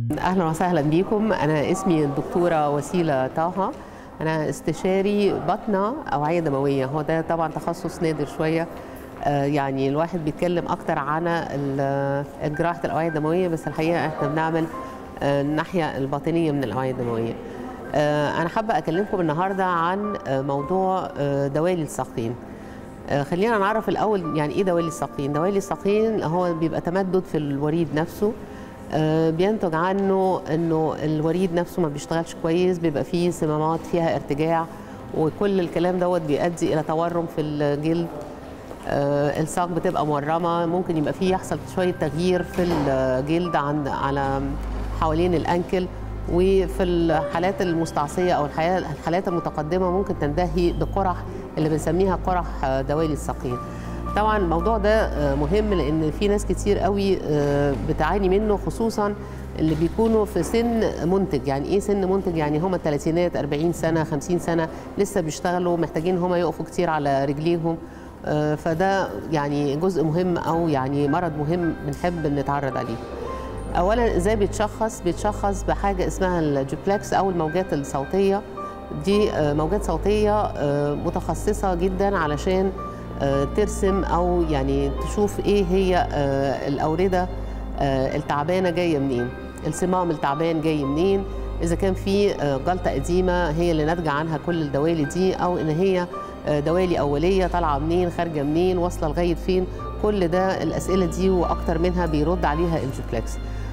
اهلا وسهلا بيكم انا اسمي الدكتوره وسيله طه انا استشاري بطنه اوعيه دمويه هو ده طبعا تخصص نادر شويه آه، يعني الواحد بيتكلم اكتر عن ال- جراحه الاوعيه الدمويه بس الحقيقه احنا بنعمل آه، الناحيه الباطنيه من الاوعيه الدمويه آه، انا حابه اكلمكم النهارده عن آه، موضوع آه، دوالي الساقين آه، خلينا نعرف الاول يعني ايه دوالي الساقين دوالي الساقين هو بيبقى تمدد في الوريد نفسه آه، بينتج عنه انه الوريد نفسه ما بيشتغلش كويس بيبقى فيه صمامات فيها ارتجاع وكل الكلام دوت بيؤدي الى تورم في الجلد آه، الساق بتبقى مورمه ممكن يبقى فيه يحصل شويه تغيير في الجلد عند على حوالين الانكل وفي الحالات المستعصيه او الحياة- الحالات المتقدمه ممكن تنتهي بقرح اللي بنسميها قرح آه، دوالي الساقين طبعا الموضوع ده آه، مهم لان في ناس كتير قوي آه، بتعاني منه خصوصا اللي بيكونوا في سن منتج يعني ايه سن منتج يعني هم الثلاثينات 40 سنه 50 سنه لسه بيشتغلوا محتاجين هم يقفوا كتير على رجليهم آه، فده يعني جزء مهم او يعني مرض مهم بنحب نتعرض عليه اولا ازاي بيتشخص بيتشخص بحاجه اسمها الجوبلكس او الموجات الصوتيه دي آه، موجات صوتيه آه، متخصصه جدا علشان آه، ترسم او يعني تشوف ايه هي آه، الاورده آه، التعبانه جايه منين الصمام التعبان جاي منين اذا كان في آه، جلطه قديمه هي اللي ناتجه عنها كل الدوالي دي او ان هي آه، دوالي اوليه طالعه منين خارجه منين واصله لغايه فين كل ده الاسئله دي واكتر منها بيرد عليها الجوبلكس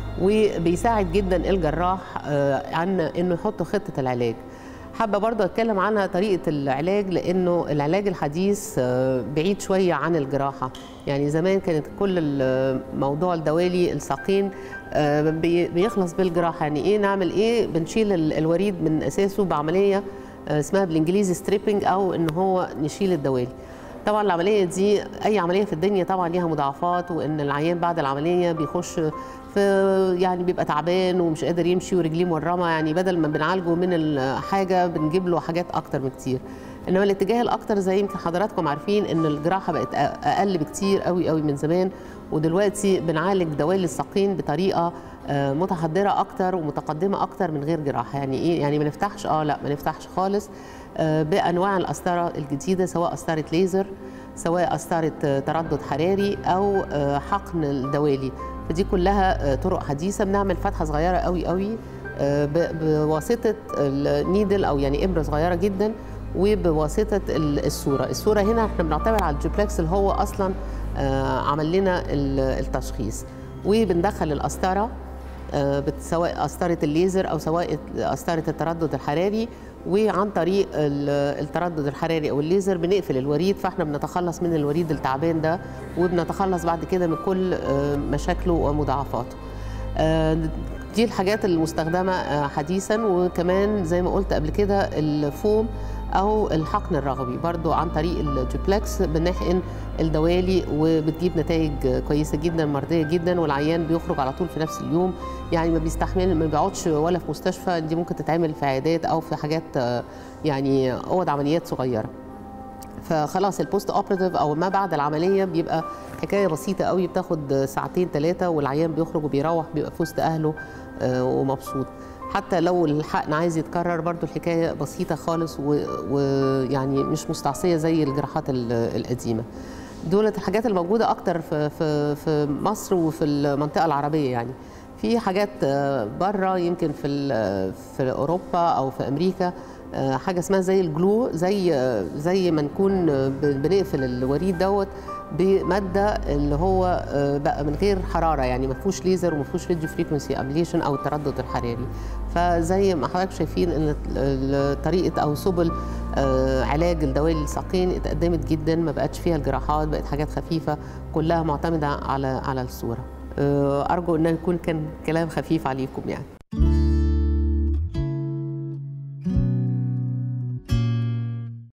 وبيساعد جدا الجراح آه، عن انه يحط خطه العلاج حابه برضه اتكلم عنها طريقه العلاج لانه العلاج الحديث آه، بعيد شويه عن الجراحه يعني زمان كانت كل ال- موضوع الدوالي الساقين آه، بي- بيخلص بالجراحه يعني ايه نعمل ايه بنشيل ال- الوريد من اساسه بعمليه آه، اسمها بالانجليزي ستريبنج او ان هو نشيل الدوالي طبعا العمليه دي اي عمليه في الدنيا طبعا ليها مضاعفات وان العيان بعد العمليه بيخش في يعني بيبقى تعبان ومش قادر يمشي ورجليه مورمه يعني بدل ما بنعالجه من الحاجه بنجيب له حاجات اكتر بكتير انما الاتجاه الاكتر زي يمكن حضراتكم عارفين ان الجراحه بقت أ- اقل بكتير قوي قوي من زمان ودلوقتي بنعالج دوالي الساقين بطريقه آه، متحضره اكتر ومتقدمه اكتر من غير جراحه يعني ايه يعني ما نفتحش اه لا ما نفتحش خالص آه، بانواع القسطره الجديده سواء قسطره ليزر سواء قسطره آه، تردد حراري او آه، حقن الدوالي فدي كلها آه، طرق حديثه بنعمل فتحه صغيره قوي قوي آه، ب- بواسطه النيدل او يعني ابره صغيره جدا وبواسطه ال- الصوره الصوره هنا احنا بنعتمد على الجوبلكس اللي هو اصلا آه، عمل لنا ال- التشخيص وبندخل القسطره آه، بت- سواء قسطره الليزر او سواء قسطره التردد الحراري وعن طريق ال- التردد الحراري او الليزر بنقفل الوريد فاحنا بنتخلص من الوريد التعبان ده وبنتخلص بعد كده من كل آه، مشاكله ومضاعفاته آه، دي الحاجات المستخدمة آه، حديثا وكمان زي ما قلت قبل كده الفوم أو الحقن الرغبي برضو عن طريق الجوبلكس بنحقن الدوالي وبتجيب نتائج كويسة جدا مرضية جدا والعيان بيخرج على طول في نفس اليوم يعني ما بيستحمل ما بيقعدش ولا في مستشفى دي ممكن تتعمل في عيادات أو في حاجات آه، يعني أوض عمليات صغيرة فخلاص البوست اوبراتيف او ما بعد العمليه بيبقى حكايه بسيطه قوي بتاخد ساعتين ثلاثه والعيان بيخرج وبيروح بيبقى في وسط اهله آه، ومبسوط حتى لو الحقن عايز يتكرر برضو الحكايه بسيطه خالص و- ويعني مش مستعصيه زي الجراحات ال- القديمه دولت الحاجات الموجوده اكتر في في في مصر وفي المنطقه العربيه يعني في حاجات بره يمكن في ال- في اوروبا او في امريكا آه، حاجه اسمها زي الجلو زي آه، زي ما نكون آه، ب- بنقفل الوريد دوت بماده اللي هو آه، بقى من غير حراره يعني ما فيهوش ليزر وما فيهوش راديو فريكونسي ابليشن او التردد الحراري فزي ما حضرتك شايفين ان ال- طريقه او سبل آه، علاج الدوالي الساقين اتقدمت جدا ما بقتش فيها الجراحات بقت حاجات خفيفه كلها معتمده على على الصوره آه، ارجو ان يكون كان كلام خفيف عليكم يعني